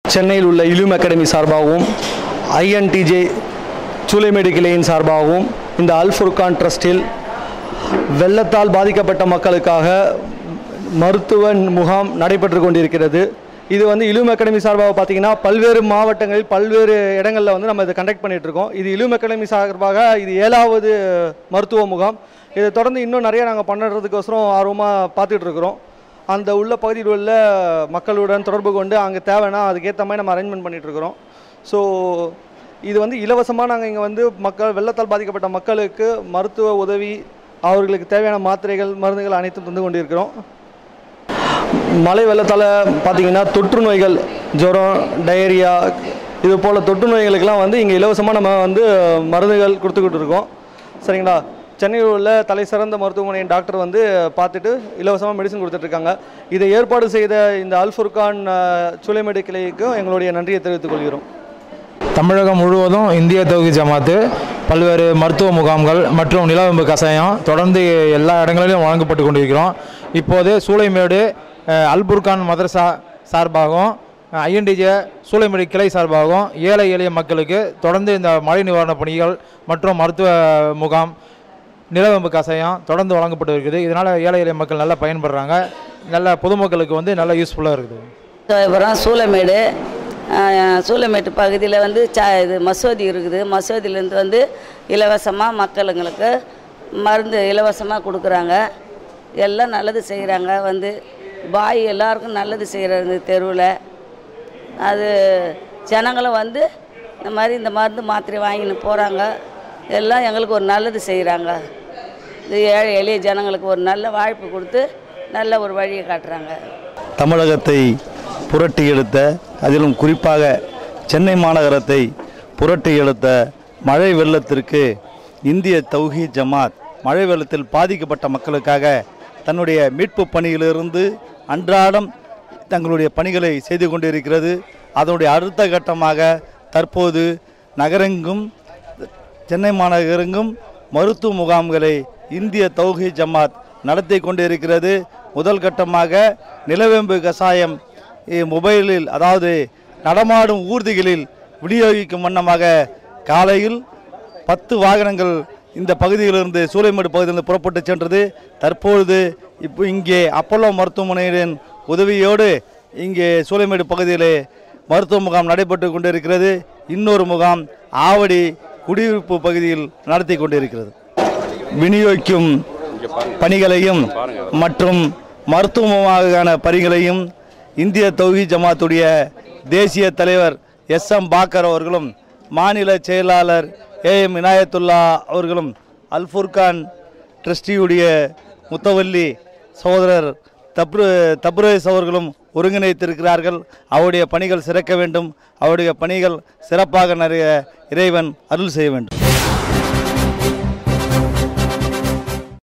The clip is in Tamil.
சென்னையில் உள்ள இலும் அகாடமி சார்பாகவும் ஐஎன்டிஜே சூளைமேடு கிளையின் சார்பாகவும் இந்த அல் ஃபுர்கான் ட்ரஸ்டில் வெள்ளத்தால் பாதிக்கப்பட்ட மக்களுக்காக மருத்துவ முகாம் நடைபெற்று கொண்டிருக்கிறது இது வந்து இலும் அகாடமி சார்பாக பார்த்தீங்கன்னா பல்வேறு மாவட்டங்களில் பல்வேறு இடங்களில் வந்து நம்ம இதை கண்டக்ட் பண்ணிட்டு இருக்கோம் இது இலும் அகாடமி சார்பாக இது ஏழாவது மருத்துவ முகாம் இதை தொடர்ந்து இன்னும் நிறைய நாங்கள் பண்ணுறதுக்கோசரம் ஆர்வமாக பார்த்துட்டு இருக்கிறோம் அந்த உள்ள பகுதியில் உள்ள மக்களுடன் தொடர்பு கொண்டு அங்கே தேவைன்னா அதுக்கேற்ற மாதிரி நம்ம அரேஞ்ச்மெண்ட் பண்ணிட்டு இருக்கிறோம் ஸோ இது வந்து இலவசமாக நாங்கள் இங்கே வந்து மக்கள் வெள்ளத்தால் பாதிக்கப்பட்ட மக்களுக்கு மருத்துவ உதவி அவர்களுக்கு தேவையான மாத்திரைகள் மருந்துகள் அனைத்தும் தந்து கொண்டிருக்கிறோம் மழை வெள்ளத்தால் பார்த்தீங்கன்னா தொற்று நோய்கள் ஜுரம் டயரியா இது போல் தொற்று நோய்களுக்கெல்லாம் வந்து இங்கே இலவசமாக நம்ம வந்து மருந்துகள் கொடுத்துக்கிட்டு இருக்கோம் சரிங்களா சென்னையில் உள்ள தலை சிறந்த மருத்துவமனையின் டாக்டர் வந்து பார்த்துட்டு இலவசமாக மெடிசன் கொடுத்துட்ருக்காங்க இதை ஏற்பாடு செய்த இந்த அல்ஃபுர்கான் சூளைமேடு கிளைக்கும் எங்களுடைய நன்றியை தெரிவித்துக் கொள்கிறோம் தமிழகம் முழுவதும் இந்திய தௌஹி ஜமாத்து பல்வேறு மருத்துவ முகாம்கள் மற்றும் நிலவம்பு கஷாயம் தொடர்ந்து எல்லா இடங்களிலும் வழங்கப்பட்டு கொண்டிருக்கிறோம் இப்போது சூளைமேடு அஹ், அல்புர்கான் மதரசா சார்பாகவும் ஐஎன்டிஜே சூளைமேடு கிளை சார்பாகவும் ஏழை எளிய மக்களுக்கு தொடர்ந்து இந்த மழை நிவாரணப் பணிகள் மற்றும் மருத்துவ முகாம் நிலவம்பு கஷாயம் தொடர்ந்து வழங்கப்பட்டு இருக்குது இதனால் ஏழை எளிய மக்கள் நல்லா பயன்படுறாங்க நல்ல பொதுமக்களுக்கு வந்து நல்லா யூஸ்ஃபுல்லாக இருக்குது அப்புறம் சூளமேடு அஹ், சூளமேட்டு பகுதியில் வந்து ச இது மசூதி இருக்குது மசூதியிலேருந்து வந்து இலவசமாக மக்களுங்களுக்கு மருந்து இலவசமாக கொடுக்குறாங்க எல்லாம் நல்லது செய்கிறாங்க வந்து பாய் எல்லாருக்கும் நல்லது செய்கிறது தெருவில் அது ஜனங்களும் வந்து இந்த மாதிரி இந்த மருந்து மாத்திரை வாங்கின்னு போகிறாங்க எல்லாம் எங்களுக்கு ஒரு நல்லது செய்கிறாங்க இது ஏழை எளிய ஜனங்களுக்கு ஒரு நல்ல வாய்ப்பு கொடுத்து நல்ல ஒரு வழியை காட்டுறாங்க தமிழகத்தை புரட்டி எடுத்த அதிலும் குறிப்பாக சென்னை மாநகரத்தை புரட்டி எடுத்த மழை வெள்ளத்திற்கு இந்திய தௌஹி ஜமாத் மழை வெள்ளத்தில் பாதிக்கப்பட்ட மக்களுக்காக தன்னுடைய மீட்பு பணியிலிருந்து அன்றாடம் தங்களுடைய பணிகளை செய்து கொண்டிருக்கிறது அதனுடைய அடுத்த கட்டமாக தற்போது நகரெங்கும் சென்னை மாநகரெங்கும் மருத்துவ முகாம்களை இந்திய தௌஹி ஜமாத் நடத்தி கொண்டிருக்கிறது முதல் கட்டமாக நிலவேம்பு கசாயம் இ- மொபைலில் அதாவது நடமாடும் ஊர்திகளில் விநியோகிக்கும் வண்ணமாக காலையில் பத்து வாகனங்கள் இந்த பகுதியிலிருந்து சூளைமேடு பகுதியிலிருந்து புறப்பட்டு சென்றது தற்பொழுது இப்போ இங்கே அப்பல்லோ மருத்துவமனையின் உதவியோடு இங்கே சூளைமேடு பகுதியிலே மருத்துவ முகாம் நடைபெற்று கொண்டிருக்கிறது இன்னொரு முகாம் ஆவடி குடியிருப்பு பகுதியில் நடத்தி கொண்டிருக்கிறது விநியோகிக்கும் பணிகளையும் மற்றும் மருத்துவமாகான பணிகளையும் இந்திய தௌஹி ஜமாத்துடைய தேசிய தலைவர் எஸ் எம் பாக்கர் அவர்களும் மாநில செயலாளர் ஏ எம் இனாயத்துல்லா அவர்களும் அல்ஃபுர்கான் ட்ரஸ்டியுடைய முத்தவல்லி சகோதரர் தப்ரு தப்ரேஸ் அவர்களும் ஒருங்கிணைத்திருக்கிறார்கள் அவருடைய பணிகள் சிறக்க வேண்டும் அவருடைய பணிகள் சிறப்பாக நிறைய இறைவன் அருள் செய்ய வேண்டும்